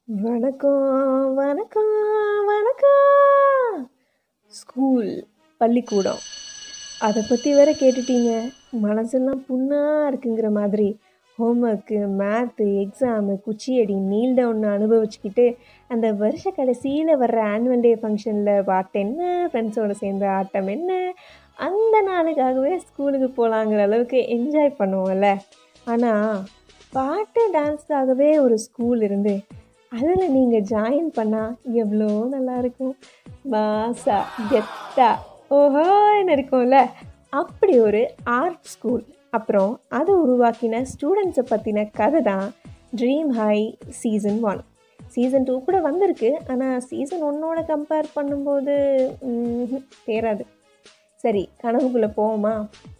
வணக்கம் வணக்கம் வணக்கம் ஸ்கூல் பள்ளிக்கூடம் அதை பற்றி வேற கேட்டுட்டீங்க மனசெல்லாம் புண்ணாக இருக்குங்கிற மாதிரி ஹோம்ஒர்க்கு மேத்து எக்ஸாமு குச்சியடி நீல் டவுன் அனுபவிச்சுக்கிட்டு அந்த வருஷ கடைசியில் வர்ற ஆனுவல் டே ஃபங்க்ஷனில் பாட்டு என்ன ஃப்ரெண்ட்ஸோடு சேர்ந்த ஆட்டம் என்ன அந்த நாளுக்காகவே ஸ்கூலுக்கு போகலாங்கிற அளவுக்கு என்ஜாய் பண்ணுவோம்ல ஆனால் பாட்டு டான்ஸ்க்காகவே ஒரு ஸ்கூல் இருந்து அதில் நீங்கள் ஜாயின் பண்ணால் எவ்வளோ நல்லாயிருக்கும் மாசா கெத்தா ஓஹோன்னு இருக்கும்ல அப்படி ஒரு ஆர்ட் ஸ்கூல் அப்புறம் அதை உருவாக்கின ஸ்டூடெண்ட்ஸை பற்றின கதை தான் dream high season one season two கூட வந்திருக்கு ஆனால் சீசன் ஒன்னோட கம்பேர் பண்ணும்போது ம்ஹும், தேராது சரி கனவுக்குள்ளே போவோமா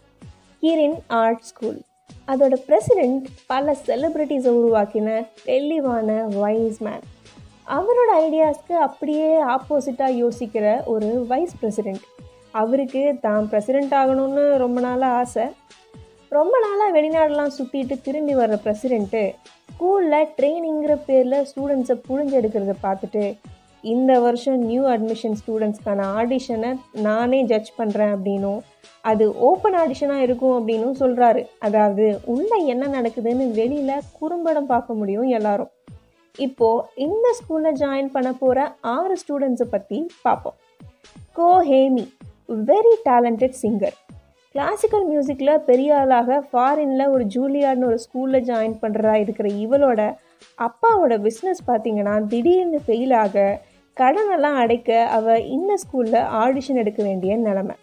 கிரின் ஆர்ட் ஸ்கூல் அதோட பிரசிடெண்ட் பல செலிப்ரிட்டிஸை உருவாக்கின தெளிவான வைஸ் மேன் அவரோட ஐடியாஸ்க்கு அப்படியே ஆப்போசிட்டாக யோசிக்கிற ஒரு வைஸ் பிரசிடெண்ட் அவருக்கு தான் பிரசிடெண்ட் ஆகணும்னு ரொம்ப நாளாக ஆசை ரொம்ப நாளாக வெளிநாடுலாம் சுற்றிட்டு திரும்பி வர்ற பிரசிடெண்ட்டு ஸ்கூலில் ட்ரைனிங்கிற பேரில் ஸ்டூடெண்ட்ஸை புழிஞ்செடுக்கிறத பார்த்துட்டு இந்த வருஷம் நியூ அட்மிஷன் ஸ்டூடெண்ட்ஸ்க்கான ஆடிஷனை நானே ஜட்ஜ் பண்ணுறேன் அப்படின்னும் அது ஓப்பன் ஆடிஷனாக இருக்கும் அப்படின்னும் சொல்கிறாரு அதாவது உள்ளே என்ன நடக்குதுன்னு வெளியில் குறும்படம் பார்க்க முடியும் எல்லாரும் இப்போது இந்த ஸ்கூலில் ஜாயின் பண்ண போகிற ஆறு ஸ்டூடெண்ட்ஸை பற்றி பார்ப்போம் Go Hyemi very talented singer classical மியூசிக்கில் பெரிய ஆளாக ஃபாரினில் ஒரு ஜூலியார்னு ஒரு ஸ்கூலில் ஜாயின் பண்ணுறதா இருக்கிற இவளோட அப்பாவோட பிஸ்னஸ் பார்த்தீங்கன்னா திடீர்னு ஃபெயில் ஆக கடனெல்லாம் அடைக்க அவள் இந்த ஸ்கூலில் ஆடிஷன் எடுக்க வேண்டிய நிலமை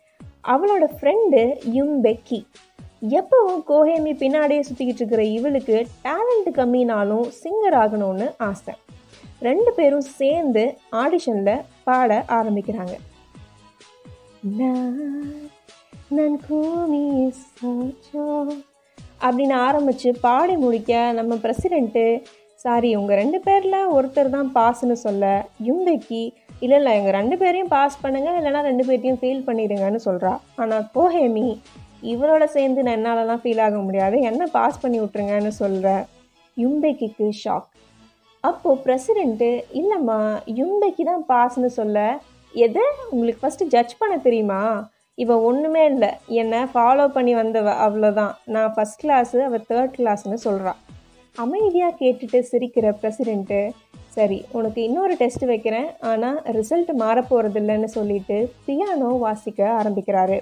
அவளோட ஃப்ரெண்டு யும் பெக்கி எப்பவும் கோஹேமி பின்னாடியே சுற்றிக்கிட்டு இருக்கிற இவளுக்கு டேலண்ட் கம்மினாலும் சிங்கர் ஆகணும்னு ஆசை ரெண்டு பேரும் சேர்ந்து ஆடிஷனில் பாட ஆரம்பிக்கிறாங்க நான் நான் கூமி சாச்சோ அப்படின்னு ஆரம்பித்து பாடி முடிக்க நம்ம பிரசிடெண்ட்டு சாரி உங்கள் ரெண்டு பேரில் ஒருத்தர் தான் பாஸ்ன்னு சொல்ல யும்பைக்கு இல்லை இல்லை எங்கள் ரெண்டு பேரையும் பாஸ் பண்ணுங்க இல்லைனா ரெண்டு பேர்த்தையும் ஃபெயில் பண்ணிடுங்கன்னு சொல்கிறா ஆனால் கோஹேமி இவளோட சேர்ந்து நான் என்னாலலாம் ஃபீல் ஆக முடியாது என்ன பாஸ் பண்ணி விட்ருங்கன்னு சொல்கிற யும்பைக்கு ஷாக் அப்போது பிரசிடெண்ட்டு இல்லைம்மா யும்பைக்கு தான் பாஸ்ன்னு சொல்ல எது உங்களுக்கு ஃபஸ்ட்டு ஜட்ஜ் பண்ண தெரியுமா இவ ஒன்றுமே இல்லை என்னை ஃபாலோ பண்ணி வந்தவ அவ்வளோதான் நான் ஃபஸ்ட் கிளாஸு அவள் தேர்ட் கிளாஸ்னு சொல்கிறா அமைதியாக கேட்டுட்டு சிரிக்கிற பிரசிடெண்ட்டு சரி உனக்கு இன்னொரு டெஸ்ட் வைக்கிறேன் ஆனால் ரிசல்ட் மாறப்போகிறது இல்லைன்னு சொல்லிட்டு பியானோ வாசிக்க ஆரம்பிக்கிறாரு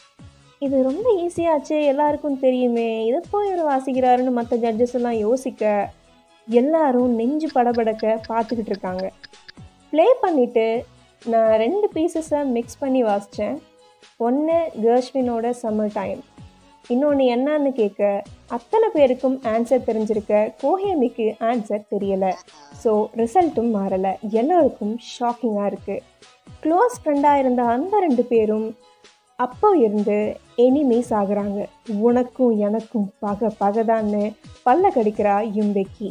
இது ரொம்ப ஈஸியாச்சு எல்லாருக்கும் தெரியுமே இதை போய் இவர் வாசிக்கிறாருன்னு மற்ற ஜட்ஜஸ் எல்லாம் யோசிக்க எல்லாரும் நெஞ்சு படபடக்க பார்த்துக்கிட்டு இருக்காங்க ப்ளே பண்ணிவிட்டு நான் ரெண்டு பீசஸை மிக்ஸ் பண்ணி வாசித்தேன் ஒன்று கேர்ஷ்வினோட சம்மர் டைம் இன்னொன்று என்னன்னு கேட்க அத்தனை பேருக்கும் ஆன்சர் தெரிஞ்சிருக்க கோஹேமிக்கு ஆன்சர் தெரியலை ஸோ ரிசல்ட்டும் மாறலை எல்லோருக்கும் ஷாக்கிங்காக இருக்குது க்ளோஸ் ஃப்ரெண்டாக இருந்த அந்த ரெண்டு பேரும் அப்போ இருந்து எனிமீஸ் ஆகுறாங்க உனக்கும் எனக்கும் பகை பகைதான்னு பல்ல கடிக்கிறா யும்பெக்கி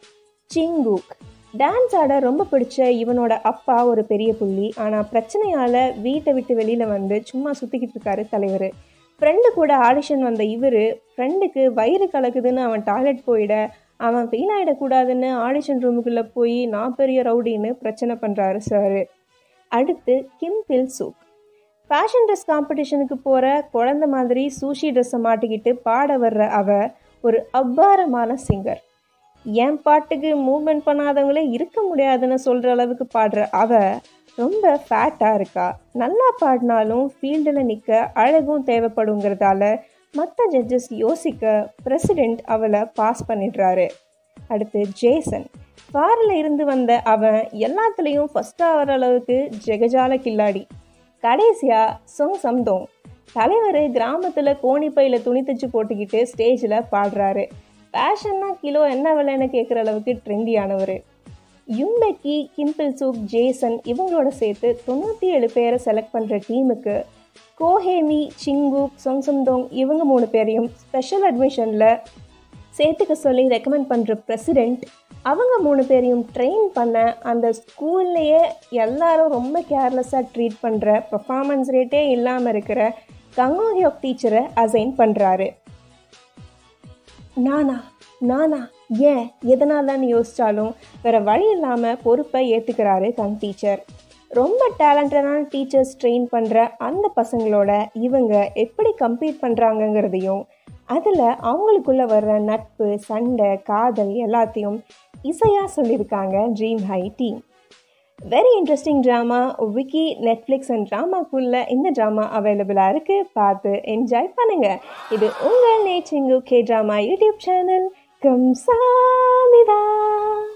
சிங்குக் டான்ஸ் ஆட ரொம்ப பிடிச்ச இவனோட அப்பா ஒரு பெரிய புள்ளி ஆனால் பிரச்சனையால் வீட்டை விட்டு வெளியில் வந்து சும்மா சுற்றிக்கிட்டு இருக்காரு தலைவர் ஃப்ரெண்டு கூட ஆடிஷன் வந்த இவர் ஃப்ரெண்டுக்கு வயிறு கலக்குதுன்னு அவன் டாய்லெட் போயிட அவன் ஃபெயில் ஆகிடக்கூடாதுன்னு ஆடிஷன் ரூமுக்குள்ளே போய் நான் பெரிய ரவுடின்னு பிரச்சனை பண்ணுறாரு சார் அடுத்து Kim Pil Suk fashion dress காம்படிஷனுக்கு போகிற குழந்த மாதிரி சூஷி ட்ரெஸ்ஸை மாட்டிக்கிட்டு பாட வர்ற அவ ஒரு அபாரமான சிங்கர் என் பாட்டுக்கு மூவ்மெண்ட் பண்ணாதவங்களே இருக்க முடியாதுன்னு சொல்கிற அளவுக்கு பாடுற அவ ரொம்ப ஃபேட்டாக இருக்கா நல்லா பாடினாலும் ஃபீல்டில் நிற்க அழகும் தேவைப்படுங்கிறதால மற்ற ஜட்ஜஸ் யோசிக்க பிரசிடெண்ட் அவளை பாஸ் பண்ணிடுறாரு அடுத்து ஜேசன் ஃபாரில் இருந்து வந்த அவன் எல்லாத்துலேயும் ஃபஸ்ட் ஆகிற அளவுக்கு ஜெகஜால கில்லாடி கடைசியாக சொங் சம்தோங் தலைவர் கிராமத்தில் கோணிப்பையில் துணி தைச்சு போட்டுக்கிட்டு ஸ்டேஜில் பாடுறாரு ஃபேஷன்னா கிலோ என்ன விலைன்னு கேட்குற அளவுக்கு ட்ரெண்டியானவர் யும்பெக்கி கிம்பிள் சூக் ஜேசன் இவங்களோட சேர்த்து தொண்ணூற்றி ஏழு பேரை செலக்ட் பண்ணுற டீமுக்கு கோஹேமி சிங்குக் சொங்சம்தோங் இவங்க மூணு பேரையும் ஸ்பெஷல் அட்மிஷனில் சேர்த்துக்க சொல்லி ரெக்கமெண்ட் பண்ணுற பிரசிடெண்ட் அவங்க மூணு பேரையும் ட்ரெயின் பண்ண அந்த ஸ்கூல்லையே எல்லாரும் ரொம்ப கேர்லெஸ்ஸாக ட்ரீட் பண்ணுற பர்ஃபார்மன்ஸ் ரேட்டே இல்லாமல் இருக்கிற கங்கோஹியோக் டீச்சரை அசைன் பண்ணுறாரு நானா நானா ஏன் எதனாலன்னு யோசிச்சாலும் வேற வழி இல்லாமல் பொறுப்பை ஏற்றுக்கிறாரு கண் டீச்சர் ரொம்ப டேலண்டடான டீச்சர்ஸ் ட்ரெயின் பண்ணுற அந்த பசங்களோட இவங்க எப்படி கம்பீட் பண்ணுறாங்கங்கிறதையும் அதில் அவங்களுக்குள்ள வர்ற நட்பு சண்டை காதல் எல்லாத்தையும் இசையாக சொல்லியிருக்காங்க dream high team very interesting drama Viki Netflix and ட்ராமாக்குள்ள இந்த ட்ராமா அவைலபிளாக இருக்குது பார்த்து என்ஜாய் பண்ணுங்கள் இது உங்கள் நேச்சிங்கு கே ட்ராமா யூடியூப் சேனல் கம்சாமிதா